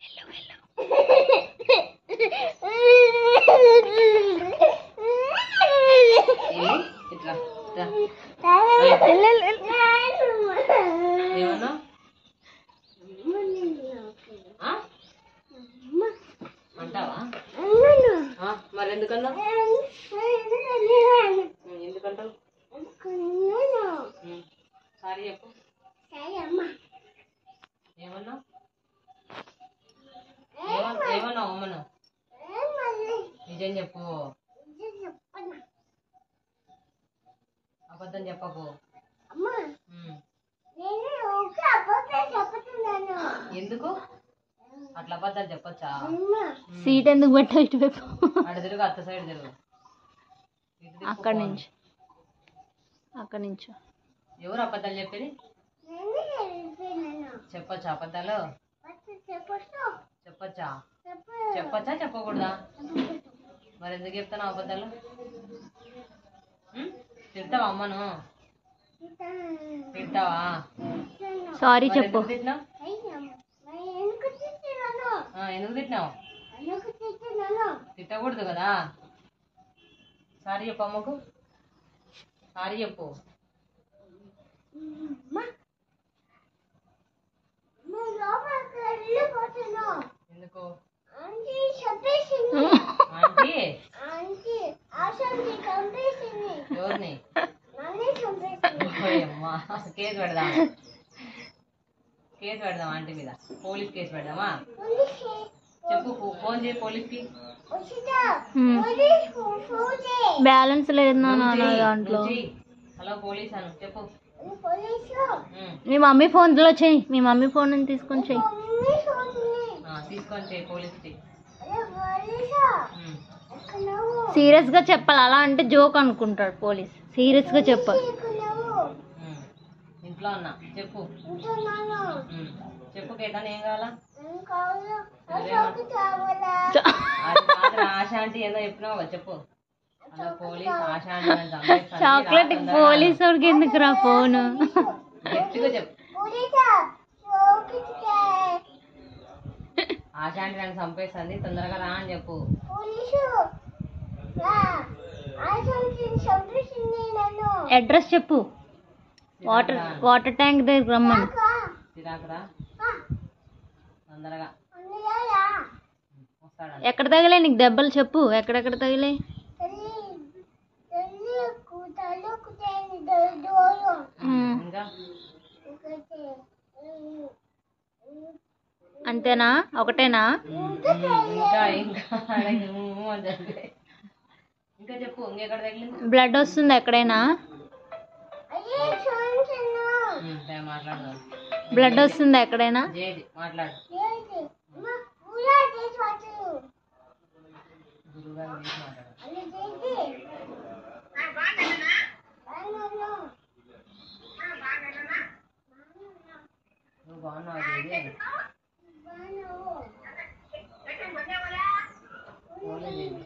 ఏమి? ఇట్రా ఇట్రా ఏమన్నా ఆ? అంటావా ఆ, మరి ఎందుకన్నా ఎందుకంటావు ఉమ్. సారీ చెప్పు ఏమన్నా ఏమన్నా ఏమన్నావు అమ్మను నిజం చెప్పు అబద్ధం చెప్పకు ఉమ్. ఎందుకు అట్లా అబద్ధాలు చెప్పొచ్చా ఉమ్. సీట్ ఎందుకు పెట్టావు ఇటువైపు అటు తిరుగు అత్త సైడ్ తిరుగు ఇటు తిప్పు అక్కడి ఫోన్. నుంచి అక్కడి నుంచి ఎవరు అబద్ధాలు చెప్పేది చెప్పొచ్చా అబద్ధాలు చెప్పొచ్చా చెప్పొచ్చా చెప్పకూడదా మరి ఎందుకు చెప్తాను అబద్ధాలు ఉమ్? తిడతావా అమ్మను తిడతావా సారీ మరి చెప్పు ఎందుకు తిట్టినావు ఆ, ఎందుకు తిట్టినావు తిట్టకూడదు కదా సారీ చెప్పు అమ్మకు సారీ చెప్పు ఎందుకు ఆంటీ ఎవరిని ఓయమ్మా కేసు పెడదాం కేసు పెడదాం ఆంటీ మీద పోలీస్ కేసు పెడదామా చెప్పు ఫో- ఫోన్ చేయి పోలీస్కి బ్యాలెన్స్ లేదు నాన్న నువ్వు నా చెయ్యి, దాంట్లో నువ్వు చెయ్యి. హలో పోలీస్ అను చెప్పు ఉమ్. మీ మమ్మీ ఫోన్లో చెయ్యి మీ మమ్మీ ఫోన్ నుంచి తీసుకొని చెయ్యి ఆ, తీసుకొని చెయ్యి పోలీస్ చెయ్యి ఉమ్. సీరియస్ గా చెప్పాలి అలా అంటే జోక్ అనుకుంటాడు పోలీస్ సీరియస్ గా చెప్పాలి ఉమ్. ఇంట్లో ఉన్నా చెప్పు ఉమ్. చెప్పు కేటాన్ ఏం కావాలా అది మాత్రం ఆశ అంటే ఏదో చెప్పినావు కదా, చెప్పు హలో పోలీస్ ఆశ అంటే నన్ను చంపేస్తుంది. చాక్లెట్ రా తొందరగా. పోలీస్ వాడికి ఎందుకు రా ఫోన్ గట్టిగా చెప్పు ఆశ అంటే నన్ను చంపేస్తుంది తొందరగా రా అని చెప్పు అడ్రస్ చెప్పు వాటర్ వాటర్ ట్యాంక్ దగ్గర రమ్మని చిరాకురా తొందరగా వస్తాడా ఎక్కడ తగిలే నీకు దెబ్బలు చెప్పు ఎక్కడెక్కడ తగిలే ఇంకా అంతేనా ఒకటేనా ఇంకా ఇంకా ఊ అని చెప్పి. ఇంకా చెప్పు ఇంకెక్కడ తగిలింది బ్లడ్ వస్తుంది ఎక్కడైనా ఉమ్, సరే మాట్లాడదాం బ్లడ్ వస్తుంది ఎక్కడైనా జేది మాట్లాడు గురువుగారు గురించి మాట్లాడు నువ్వు బాగున్నావు జేది పోలే జేది